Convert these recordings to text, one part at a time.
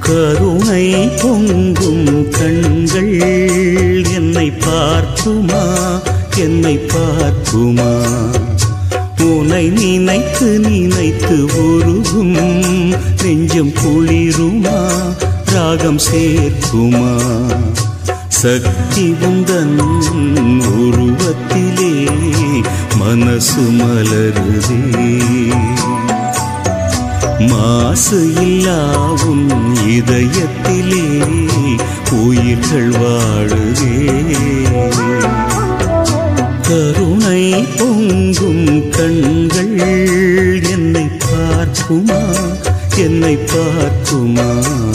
கருணை பொங்கும் கண்கள் என்னை பார்க்குமா என்னை பார்க்குமா உனை நினைத்து நினைத்து உருகும் நெஞ்சம் குளிருமா ராகம் சேர்க்குமா சக்தி உந்தன் உருவத்திலே மனசு மலருதே மாசு இல்லாவும் இதயத்திலே உயிர்கள் வாழுதே கருணை பொங்கும் கண்கள் என்னை பார்க்குமா என்னை பார்க்குமா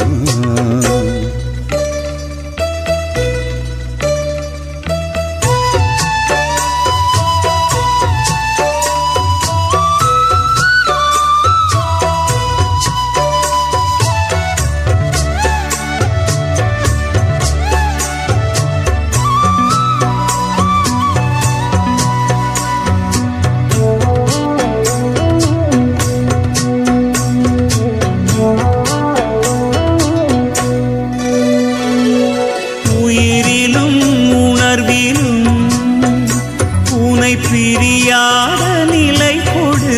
உயிரிலும் உணர்விலும் உனை பிரியாத நிலை கொடு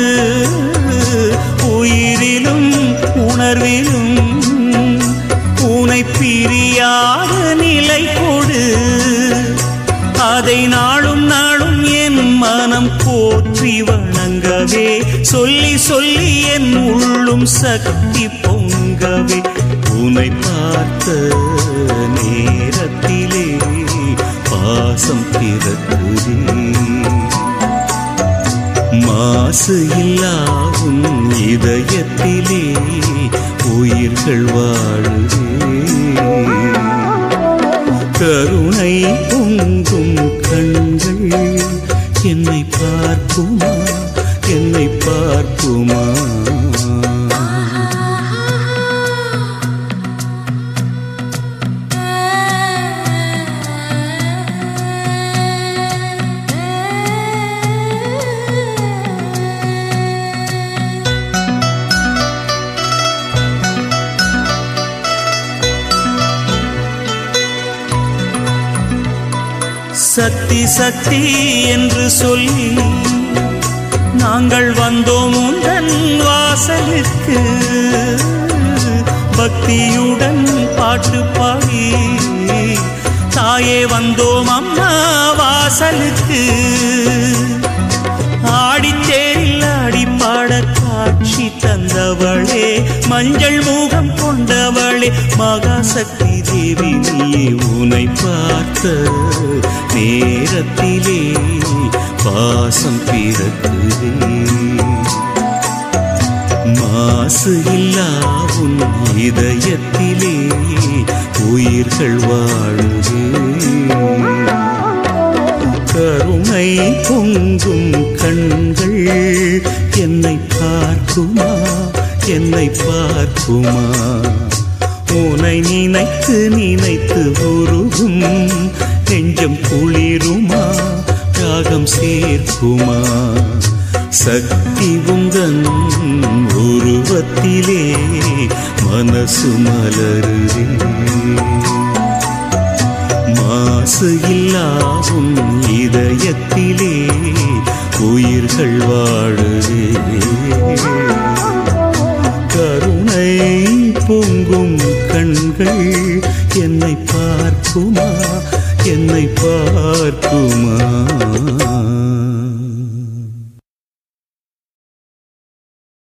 உயிரிலும் உணர்விலும் உனை பிரியாத நிலை கொடு அதை நாளும் நாளும் என் மனம் போற்றி வணங்கவே சொல்லி சொல்லி என் உள்ளும் சக்தி பொங்கவே உனை பார்த்த நேரத்திலே பாசம் பிறக்குதே மாசு இல்லாவும் இதயத்திலே உயிர்கள் வாழுதே கருணை பொங்கும் கண்கள் என்னை பார்க்குமா என்னை பார்க்குமா சக்தி சக்தி என்று சொல்லி நாங்கள் வந்தோம் உந்தன் வாசலுக்கு பக்தியுடன் பாட்டு பாடி தாயே வந்தோம் அம்மா வாசலுக்கு ஆடித்தேரில் ஆடி பாட காட்சி தந்தவளே மஞ்சள் முகம் கொண்டவளே மகாசக்தி தேவி நீயே உனை பார்த்த நேரத்திலே பாசம் பிறக்குதே மாசு இல்லாவும் இதயத்திலே உயிர்கள் வாழுதே கருணை பொங்கும் கண்கள் என்னை பார்க்குமா என்னை பார்க்குமா உனை நினைத்து நினைத்து உருகும் நெஞ்சம் குளிருமா ராகம் சேர்க்குமா சக்தி உந்தன் உருவத்திலே மனசு மலருதே மாசு இல்லாவும் இதயத்திலே உயிர்கள் வாழுதே கருணை பொங்கும் கண்கள் என்னை பார்க்குமா என்னை பார்க்குமா